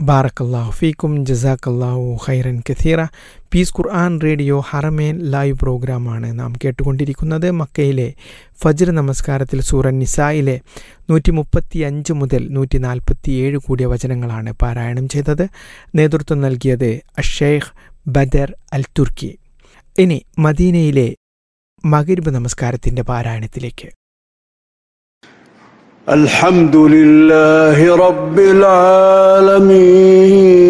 ബാറക്കല്ലാഹു ഫീക്കും ജസാക്കല്ലാഹു ഖൈറൻ കഥീറ peace Quran radio Haramain live പ്രോഗ്രാമാണ് നാം കേട്ടുകൊണ്ടിരിക്കുന്നത് മക്കയിലെ ഫജ്ർ നമസ്കാരത്തിൽ സൂറൻ നിസായിലെ നൂറ്റി മുപ്പത്തി അഞ്ച് മുതൽ നൂറ്റി നാൽപ്പത്തി ഏഴ് കൂടിയ വചനങ്ങളാണ് പാരായണം ചെയ്തത് നേതൃത്വം നൽകിയത് അഷേഖ് ബദർ അൽ തുർക്കി ഇനി മദീനയിലെ മകരിബ് നമസ്കാരത്തിൻ്റെ പാരായണത്തിലേക്ക് الحمد لله رب العالمين